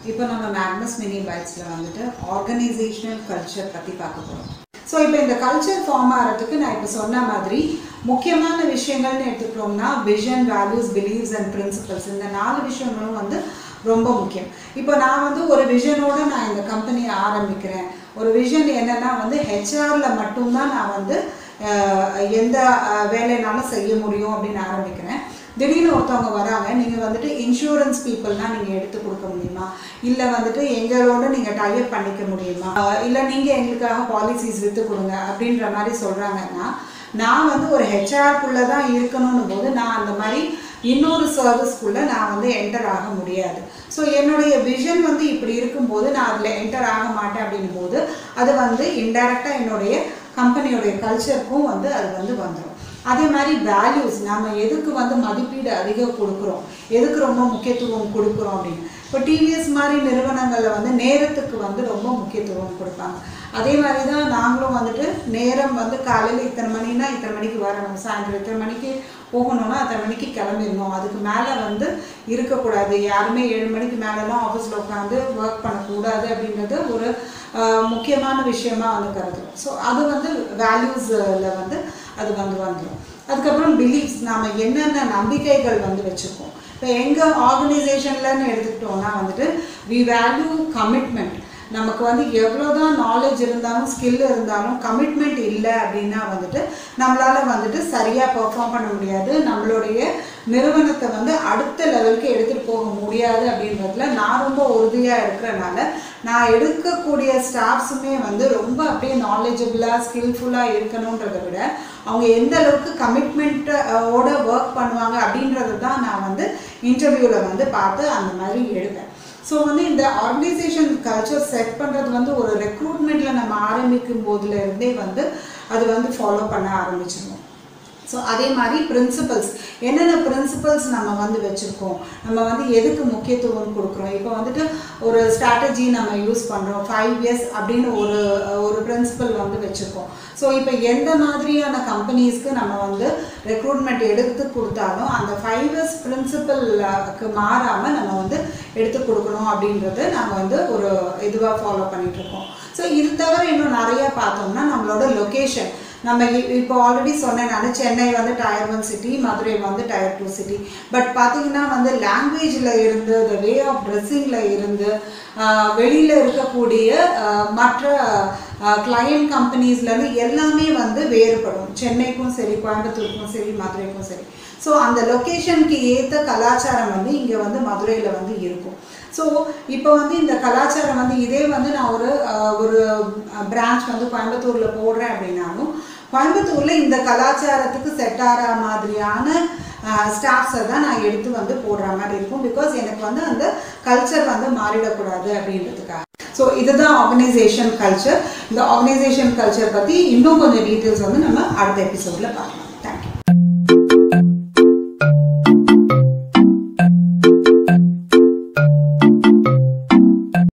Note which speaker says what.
Speaker 1: இப்போ நம்ம Magnus mini பைட்ஸில் வந்துட்டு ஆர்கனைசேஷனல் கல்ச்சர் பற்றி பார்க்க போகிறோம் ஸோ இப்போ இந்த கல்ச்சர் ஃபார்ம் ஆகிறதுக்கு நான் இப்போ சொன்ன மாதிரி முக்கியமான விஷயங்கள்னு எடுத்துக்கிட்டோம்னா vision values beliefs and principles இந்த நாலு விஷயங்களும் வந்து ரொம்ப முக்கியம் இப்போ நான் வந்து ஒரு விஷனோட நான் இந்த கம்பெனியை ஆரம்பிக்கிறேன் ஒரு விஷன் என்னன்னா வந்து ஹெச்ஆர்ல மட்டும்தான் நான் வந்து அஹ், எந்த அஹ், வேலைனாலும் செய்ய முடியும் அப்படின்னு ஆரம்பிக்கிறேன் திடீர்னு ஒருத்தவங்க வராங்க நீங்கள் வந்துட்டு இன்சூரன்ஸ் பீப்புள்னால் நீங்கள் எடுத்து கொடுக்க முடியுமா இல்லை வந்துட்டு எங்களோட நீங்கள் டைப் பண்ணிக்க முடியுமா இல்லை நீங்கள் எங்களுக்காக பாலிசிஸ் விற்று கொடுங்க அப்படின்ற மாதிரி சொல்கிறாங்கன்னா நான் வந்து ஒரு ஹெச்ஆர்க்குள்ளே தான் இருக்கணும்னு போது நான் அந்த மாதிரி இன்னொரு சர்வீஸ்க்குள்ளே நான் வந்து என்டர் ஆக முடியாது ஸோ என்னுடைய விஷன் வந்து இப்படி இருக்கும்போது நான் அதில் என்டர் ஆக மாட்டேன் அப்படின்னும் போது அது வந்து இன்டைரக்டாக என்னுடைய கம்பெனியோடைய கல்ச்சருக்கும் வந்து அது வந்து வந்துடும் அதே மாதிரி வேல்யூஸ் நம்ம எதுக்கு வந்து மதிப்பீடு அதிகம் கொடுக்குறோம் எதுக்கு ரொம்ப முக்கியத்துவம் கொடுக்குறோம் அப்படின்னு இப்போ டிவிஎஸ் மாதிரி நிறுவனங்களில் வந்து நேரத்துக்கு வந்து ரொம்ப முக்கியத்துவம் கொடுப்பாங்க அதே மாதிரி தான் நாங்களும் வந்துட்டு நேரம் வந்து காலையில் இத்தனை மணினா இத்தனை மணிக்கு வரணும் சாயந்தரம் இத்தனை மணிக்கு போகணும்னா அத்தனை மணிக்கு கிளம்பிடணும் அதுக்கு மேலே வந்து இருக்கக்கூடாது யாருமே ஏழு மணிக்கு மேலெலாம் ஆஃபீஸில் உட்காந்து ஒர்க் பண்ணக்கூடாது அப்படின்றது ஒரு ஆஹ், முக்கியமான விஷயமா வந்து கருதுறோம் ஸோ அது வந்து வேல்யூஸில் வந்து அது வந்து வந்துடும் அதுக்கப்புறம் பிலீஃப்ஸ் நாம் என்னென்ன நம்பிக்கைகள் வந்து வச்சுருக்கோம் இப்போ எங்கள் ஆர்கனைசேஷன்லன்னு எடுத்துக்கிட்டோம்னா வந்துட்டு வி வேல்யூ கமிட்மெண்ட் நமக்கு வந்து எவ்வளோதான் நாலேஜ் இருந்தாலும் ஸ்கில் இருந்தாலும் கமிட்மெண்ட் இல்லை அப்படின்னா வந்துட்டு நம்மளால வந்துட்டு சரியாக பெர்ஃபார்ம் பண்ண முடியாது நம்மளுடைய நிறுவனத்தை வந்து அடுத்த லெவலுக்கு எடுத்துகிட்டு போக முடியாது அப்படின்றதுல நான் ரொம்ப உறுதியாக இருக்கிறனால நான் எடுக்கக்கூடிய ஸ்டாஃப்ஸுமே வந்து ரொம்ப அப்படியே நாலேஜபிளாக ஸ்கில்ஃபுல்லாக இருக்கணுன்றதை விட அவங்க எந்த அளவுக்கு கமிட்மெண்ட்டோட ஒர்க் பண்ணுவாங்க அப்படின்றத தான் நான் வந்து இன்டர்வியூவில் வந்து பார்த்து அந்த மாதிரி எடுப்பேன் ஸோ வந்து இந்த ஆர்கனைசேஷன் கல்ச்சர் செட் பண்ணுறது வந்து ஒரு ரெக்ரூட்மெண்ட்டில் நம்ம ஆரம்பிக்கும் போதுல இருந்தே வந்து அது வந்து ஃபாலோ பண்ண ஆரம்பிச்சிருவோம் ஸோ அதே மாதிரி பிரின்சிபல்ஸ் என்னென்ன பிரின்சிபல்ஸ் நம்ம வந்து வச்சுருக்கோம் நம்ம வந்து எதுக்கு முக்கியத்துவம் கொடுக்குறோம் இப்போ வந்துட்டு ஒரு ஸ்ட்ராட்டஜி நம்ம யூஸ் பண்ணுறோம் ஃபைவ் இயர்ஸ் அப்படின்னு ஒரு ஒரு பிரின்சிபல் வந்து வச்சுருக்கோம் ஸோ இப்போ எந்த மாதிரியான கம்பெனிஸ்க்கு நம்ம வந்து ரெக்ரூட்மெண்ட் எடுத்து கொடுத்தாலும் அந்த ஃபைவ் இயர்ஸ் பிரின்சிபலுக்கு மாறாமல் நம்ம வந்து எடுத்து கொடுக்கணும் அப்படின்றது நாங்கள் வந்து ஒரு இதுவாக ஃபாலோ பண்ணிகிட்ருக்கோம் ஸோ இது தவிர இன்னும் நிறைய பார்த்தோம்னா நம்மளோட லொக்கேஷன் நம்ம இ- இப்போ ஆல்ரெடி சொன்னேன் நான் சென்னை வந்து டயர் ஒன் சிட்டி மதுரை வந்து டயர் டூ சிட்டி பட் பார்த்தீங்கன்னா வந்து லாங்குவேஜில் இருந்து த வே ஆஃப் ட்ரெஸ்ஸிங்கில் இருந்து வெளியில் இருக்கக்கூடிய ஆஹ், மற்ற கிளையண்ட் கம்பெனிஸ்லேருந்து எல்லாமே வந்து வேறுபடும் சென்னைக்கும் சரி கோயம்புத்தூருக்கும் சரி மதுரைக்கும் சரி ஸோ அந்த லொக்கேஷனுக்கு ஏற்ற கலாச்சாரம் வந்து இங்கே வந்து மதுரையில் வந்து இருக்கும் ஸோ இப்போ வந்து இந்த கலாச்சாரம் வந்து இதே வந்து நான் ஒரு ஆஹ், ஒரு பிரான்ச் வந்து கோயம்புத்தூரில் போடுறேன் அப்படின்னாலும் கோயம்புத்தூரில் இந்த கலாச்சாரத்துக்கு செட் ஆகிற மாதிரியான ஸ்டாஃப்ஸை தான் நான் எடுத்து வந்து போடுற மாதிரி இருக்கும் பிகாஸ் எனக்கு வந்து அந்த கல்ச்சர் வந்து மாறிடக்கூடாது அப்படின்றதுக்காக ஸோ இதுதான் ஆர்கனைசேஷன் கல்ச்சர் இந்த ஆர்கனைசேஷன் கல்ச்சர் பற்றி இன்னும் கொஞ்சம் டீட்டெயில்ஸ் வந்து நம்ம அடுத்த எபிசோடில் பார்க்கலாம்